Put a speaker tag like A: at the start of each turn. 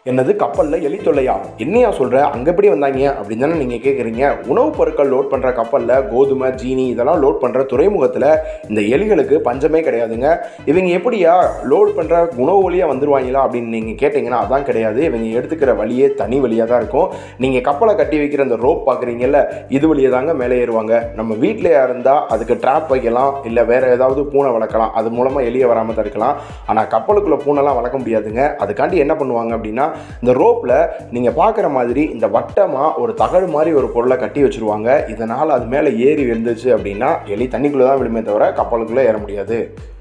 A: என்னது கப்பலில் எலி தொல்லையா என்னையா சொல்கிற அங்கே எப்படி வந்தாங்க அப்படின்னு தானே நீங்கள் கேட்குறீங்க உணவுப் பொருட்கள் லோட் பண்ணுற கப்பலில் கோதுமை ஜீனி இதெல்லாம் லோட் பண்ணுற துறைமுகத்தில் இந்த எலிகளுக்கு பஞ்சமே கிடையாதுங்க இவங்க எப்படியா லோட் பண்ணுற உணவு வழியாக வந்துருவாங்களா அப்படின்னு நீங்கள் கேட்டிங்கன்னா அதான் கிடையாது இவங்க எடுத்துக்கிற வழியே தனி வழியாக தான் இருக்கும் நீங்கள் கப்பலை கட்டி வைக்கிற அந்த ரோப் பார்க்குறீங்கல்ல இது வழியாக தாங்க மேலே ஏறுவாங்க நம்ம வீட்டிலையா இருந்தால் அதுக்கு ட்ராப் வைக்கலாம் இல்லை வேறு ஏதாவது பூனை வளர்க்கலாம் அது மூலமாக எலியை வராமல் தடுக்கலாம் ஆனால் கப்பலுக்குள்ளே பூனைலாம் வளர்க்க முடியாதுங்க அதுக்காண்டி என்ன பண்ணுவாங்க அப்படின்னா இந்த ரோப்பில் நீங்கள் பார்க்குற மாதிரி இந்த வட்டமாக ஒரு தகடு மாதிரி ஒரு பொருளை கட்டி வச்சுருவாங்க இதனால் அது மேலே ஏறி விழுந்துச்சு அப்படின்னா எலி தண்ணிக்குள்ளே தான் விழுமே தவிர கப்பலுக்குள்ளே ஏற முடியாது